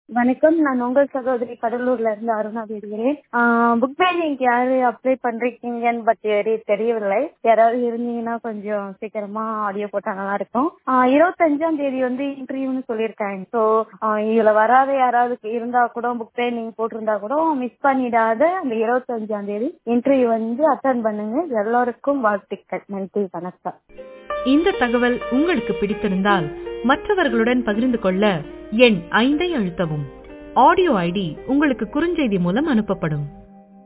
வணக்கம் நான் உங்கள் சகோதரி கடலூர்ல இருந்து அருணா பேசுகிறேன் புக் பேஜிங்க்கு யாரு அப்ளை பண்றீங்கன்னு பட் தெரியவில்லை யாராவது இருந்தீங்கன்னா கொஞ்சம் சீக்கிரமா ஆடியோ போட்டா நல்லா இருக்கும் ஆஹ் இருபத்தஞ்சாம் தேதி வந்து இன்டர்வியூன்னு சொல்லியிருக்காங்க ஸோ இதுல வராத யாராவது இருந்தா கூட புக் ட்ரைனிங் போட்டிருந்தா கூட மிஸ் பண்ணிடாத அந்த இருபத்தஞ்சாம் தேதி இன்டர்வியூ வந்து அட்டன் பண்ணுங்க எல்லாருக்கும் வாழ்த்துக்கள் நன்றி வணக்கம் இந்த தகவல் உங்களுக்கு பிடித்திருந்தால் மற்றவர்களுடன் பகிர்ந்து கொள்ள எண் ஐந்தை அழுத்தவும் ஆடியோ ஐடி உங்களுக்கு குறுஞ்செய்தி மூலம் அனுப்பப்படும்